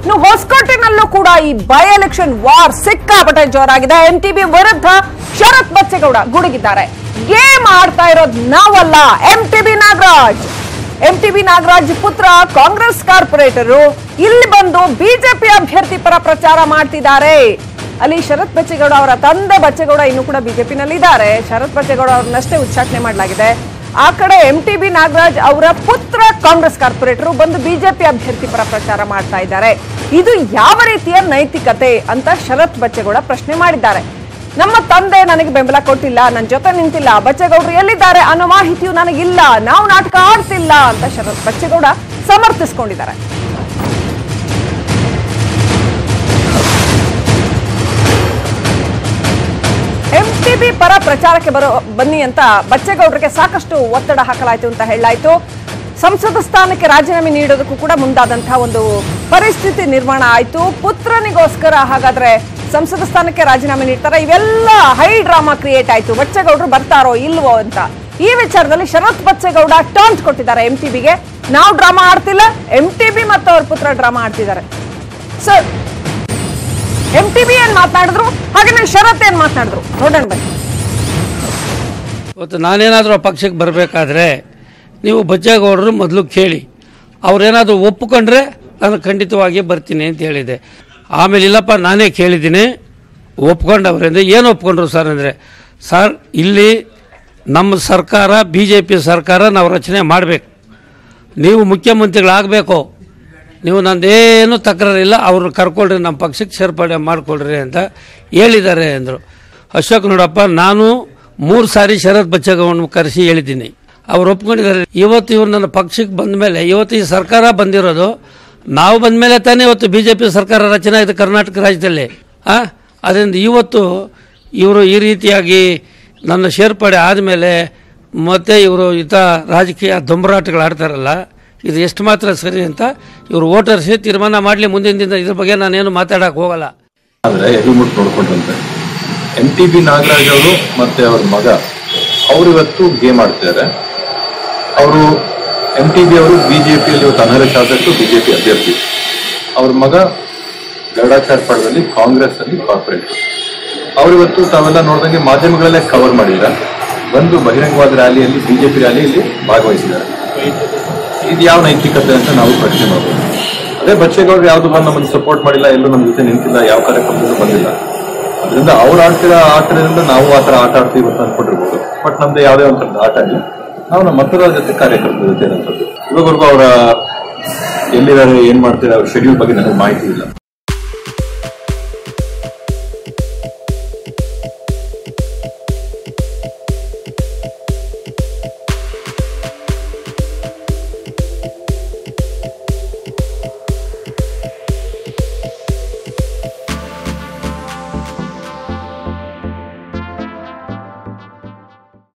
ಇನ್ನು ಹೊಸಕೋಟೆನಲ್ಲೂ ಕೂಡ ಈ ಬೈ ಎಲೆಕ್ಷನ್ ವಾರ್ ಸಿಕ್ಕಾಪಟ್ಟೆ ಜೋರಾಗಿದೆ ಎಂಟಿಬಿ ವಿರುದ್ಧ ಶರತ್ ಬಚ್ಚೇಗೌಡ ಗುಡುಗಿದ್ದಾರೆ ಗೇಮ್ ಆಡ್ತಾ ಇರೋದು ನಾವಲ್ಲ ಎಂಟಿಬಿ ನಾಗರಾಜ್ ಎಂಟಿಬಿ ನಾಗರಾಜ್ ಪುತ್ರ ಕಾಂಗ್ರೆಸ್ ಕಾರ್ಪೊರೇಟರು ಇಲ್ಲಿ ಬಂದು ಬಿಜೆಪಿ ಅಭ್ಯರ್ಥಿ ಪರ ಪ್ರಚಾರ ಮಾಡ್ತಿದ್ದಾರೆ ಅಲ್ಲಿ ಶರತ್ ಬಚ್ಚೇಗೌಡ ಅವರ ತಂದೆ ಬಚ್ಚೇಗೌಡ ಇನ್ನು ಕೂಡ ಬಿಜೆಪಿನಲ್ಲಿದ್ದಾರೆ ಶರತ್ ಬಚ್ಚೇಗೌಡ ಅವ್ರನ್ನಷ್ಟೇ ಉಚ್ಚಾಟನೆ ಮಾಡಲಾಗಿದೆ ಆ ಕಡೆ ಎಂ ಟಿ ಬಿ ನಾಗರಾಜ್ ಅವರ ಪುತ್ರ ಕಾಂಗ್ರೆಸ್ ಕಾರ್ಪೊರೇಟರು ಬಂದು ಬಿಜೆಪಿ ಅಭ್ಯರ್ಥಿ ಪರ ಪ್ರಚಾರ ಮಾಡ್ತಾ ಇದ್ದಾರೆ ಇದು ಯಾವ ರೀತಿಯ ನೈತಿಕತೆ ಅಂತ ಶರತ್ ಬಚ್ಚೇಗೌಡ ಪ್ರಶ್ನೆ ಮಾಡಿದ್ದಾರೆ ನಮ್ಮ ತಂದೆ ನನಗೆ ಬೆಂಬಲ ಕೊಟ್ಟಿಲ್ಲ ನನ್ನ ಜೊತೆ ನಿಂತಿಲ್ಲ ಬಚ್ಚೇಗೌಡರು ಎಲ್ಲಿದ್ದಾರೆ ಅನ್ನೋ ಮಾಹಿತಿಯು ನನಗಿಲ್ಲ ನಾವು ನಾಟಕ ಆಡ್ತಿಲ್ಲ ಅಂತ ಶರತ್ ಬಚ್ಚೇಗೌಡ ಸಮರ್ಥಿಸ್ಕೊಂಡಿದ್ದಾರೆ ಎಂಟಿಬಿ ಪರ ಪ್ರಚಾರಕ್ಕೆ ಬರೋ ಬನ್ನಿ ಅಂತ ಬಚ್ಚೇಗೌಡರಿಗೆ ಸಾಕಷ್ಟು ಒತ್ತಡ ಹಾಕಲಾಯಿತು ಅಂತ ಹೇಳಲಾಯಿತು ಸಂಸದ ಸ್ಥಾನಕ್ಕೆ ರಾಜೀನಾಮೆ ನೀಡೋದಕ್ಕೂ ಕೂಡ ಮುಂದಾದಂತಹ ಒಂದು ಪರಿಸ್ಥಿತಿ ನಿರ್ಮಾಣ ಆಯಿತು ಪುತ್ರನಿಗೋಸ್ಕರ ಹಾಗಾದ್ರೆ ಸಂಸದ ಸ್ಥಾನಕ್ಕೆ ರಾಜೀನಾಮೆ ನೀಡ್ತಾರೆ ಇವೆಲ್ಲ ಹೈ ಡ್ರಾಮಾ ಕ್ರಿಯೇಟ್ ಆಯಿತು ಬಚ್ಚೇಗೌಡರು ಬರ್ತಾರೋ ಇಲ್ವೋ ಅಂತ ಈ ವಿಚಾರದಲ್ಲಿ ಶರತ್ ಬಚ್ಚೇಗೌಡ ಟಾಂಟ್ ಕೊಟ್ಟಿದ್ದಾರೆ ಎಂಟಿಬಿಗೆ ನಾವು ಡ್ರಾಮಾ ಆಡ್ತಿಲ್ಲ ಎಂಟಿಬಿ ಮತ್ತು ಅವ್ರ ಪುತ್ರ ಡ್ರಾಮಾ ಆಡ್ತಿದ್ದಾರೆ ಸರ್ ಎಂ ಟಿ ಬಿ ಏನ್ ಮಾತನಾಡಿದ್ರು ಹಾಗೆ ಶರತ್ ಏನ್ ಮಾತನಾಡಿದ್ರು ನೋಡೋಣ ಬನ್ನಿ ಇವತ್ತು ನಾನೇನಾದರೂ ಆ ಪಕ್ಷಕ್ಕೆ ಬರಬೇಕಾದ್ರೆ ನೀವು ಬಚ್ಚೇಗೌಡರು ಮೊದಲು ಕೇಳಿ ಅವ್ರೇನಾದರೂ ಒಪ್ಪಿಕೊಂಡ್ರೆ ನಾನು ಖಂಡಿತವಾಗಿ ಬರ್ತೀನಿ ಅಂತ ಹೇಳಿದೆ ಆಮೇಲೆ ಇಲ್ಲಪ್ಪ ನಾನೇ ಕೇಳಿದ್ದೀನಿ ಒಪ್ಕೊಂಡವ್ರೆ ಅಂದರೆ ಏನು ಒಪ್ಕೊಂಡ್ರು ಸರ್ ಅಂದರೆ ಸರ್ ಇಲ್ಲಿ ನಮ್ಮ ಸರ್ಕಾರ ಬಿ ಜೆ ಪಿ ಸರ್ಕಾರ ನಾವು ರಚನೆ ಮಾಡಬೇಕು ನೀವು ಮುಖ್ಯಮಂತ್ರಿಗಳಾಗಬೇಕು ನೀವು ನಂದೇನು ತಕರಾರಿಲ್ಲ ಅವ್ರನ್ನ ಕರ್ಕೊಳ್ರಿ ನಮ್ಮ ಪಕ್ಷಕ್ಕೆ ಸೇರ್ಪಡೆ ಮಾಡಿಕೊಳ್ರಿ ಅಂತ ಹೇಳಿದ್ದಾರೆ ಅಂದರು ಅಶೋಕ್ ನೋಡಪ್ಪ ನಾನು ಮೂರು ಸಾರಿ ಶರತ್ ಬಚ್ಚೇಗೌಡನ ಕರೆಸಿ ಹೇಳಿದ್ದೀನಿ ಅವ್ರು ಒಪ್ಕೊಂಡಿದ್ದಾರೆ ಇವತ್ತು ಇವ್ರು ನನ್ನ ಪಕ್ಷಕ್ಕೆ ಬಂದ ಮೇಲೆ ಇವತ್ತು ಈ ಸರ್ಕಾರ ಬಂದಿರೋದು ನಾವು ಬಂದ ಮೇಲೆ ತಾನೇ ಇವತ್ತು ಬಿ ಜೆ ಪಿ ಸರ್ಕಾರ ರಚನೆ ಆಗಿದೆ ಕರ್ನಾಟಕ ರಾಜ್ಯದಲ್ಲಿ ಆ ಅದರಿಂದ ಇವತ್ತು ಇವರು ಈ ರೀತಿಯಾಗಿ ನನ್ನ ಸೇರ್ಪಡೆ ಆದಮೇಲೆ ಮತ್ತೆ ಇವರು ಇತ ರಾಜಕೀಯ ದೊಂಬರಾಟಗಳು ಆಡ್ತಾರಲ್ಲ ಇದು ಎಷ್ಟು ಮಾತ್ರ ಸರಿ ಅಂತ ಇವರು ವೋಟರ್ಸೇ ತೀರ್ಮಾನ ಮಾಡಲಿ ಮುಂದಿನ ದಿನ ಇದ್ರ ಬಗ್ಗೆ ನಾನೇನು ಮಾತಾಡಕ್ಕೆ ಹೋಗಲ್ಲ ಆದ್ರೆ ಎದುರುಮುಟ್ಟು ನೋಡ್ಕೊಂಡ್ರಂತೆ ಎಂ ಟಿ ಬಿ ನಾಗರಾಜ್ ಅವರು ಮತ್ತೆ ಅವ್ರ ಮಗ ಅವ್ರು ಇವತ್ತು ಗೇಮ್ ಆಡ್ತಿದ್ದಾರೆ ಅವರು ಎಂ ಟಿ ಬಿ ಅವರು ಬಿಜೆಪಿಯಲ್ಲಿ ಇವತ್ತು ಅನರ್ಹ ಶಾಸಕರು ಬಿಜೆಪಿ ಅಭ್ಯರ್ಥಿ ಅವ್ರ ಮಗ ಗರುಡಾಚಾರ್ಪಾಡದಲ್ಲಿ ಕಾಂಗ್ರೆಸ್ ಅಲ್ಲಿ ಕಾರ್ಪೊರೇಟ್ ಅವ್ರು ಇವತ್ತು ತಾವೆಲ್ಲ ನೋಡಿದಂಗೆ ಮಾಧ್ಯಮಗಳಲ್ಲೇ ಕವರ್ ಮಾಡಿದ್ದಾರೆ ಬಂದು ಬಹಿರಂಗವಾದ ರ್ಯಾಲಿಯಲ್ಲಿ ಬಿಜೆಪಿ ರ್ಯಾಲಿಯಲ್ಲಿ ಭಾಗವಹಿಸಿದ್ದಾರೆ ಇದು ಯಾವ ನೈತಿಕತೆ ಅಂತ ನಾವು ಪ್ರಶ್ನೆ ಮಾಡಬಹುದು ಅದೇ ಬಚ್ಚೇಗೌಡರು ಯಾವ್ದು ಬಂದು ನಮಗೆ ಸಪೋರ್ಟ್ ಮಾಡಿಲ್ಲ ಎಲ್ಲೂ ನಮ್ಮ ಜೊತೆ ನಿಂತಿಲ್ಲ ಯಾವ ಕಾರ್ಯಕ್ರಮದಲ್ಲೂ ಬಂದಿಲ್ಲ ಅದರಿಂದ ಅವ್ರು ಆಡ್ತಿರೋ ಆಟದಿಂದ ನಾವು ಆ ಥರ ಆಟ ಆಡ್ತೀವಿ ಅಂತ ಅನ್ಕೊಂಡಿರ್ಬೋದು ಬಟ್ ನಮ್ದು ಯಾವುದೇ ಒಂದು ಆಟ ಇಲ್ಲ ನಾವು ನಮ್ಮ ಮತದಾರರ ಜೊತೆ ಕಾರ್ಯಕರ್ತರ ಜೊತೆ ಇರೋಂಥದ್ದು ಇವಾಗವರೆಗೂ ಅವರ ಎಲ್ಲಿದ್ದಾರೆ ಏನ್ ಮಾಡ್ತಿದ್ದಾರೆ ಅವ್ರ ಶೆಡ್ಯೂಲ್ ಬಗ್ಗೆ ನನಗೆ ಮಾಹಿತಿ ಇಲ್ಲ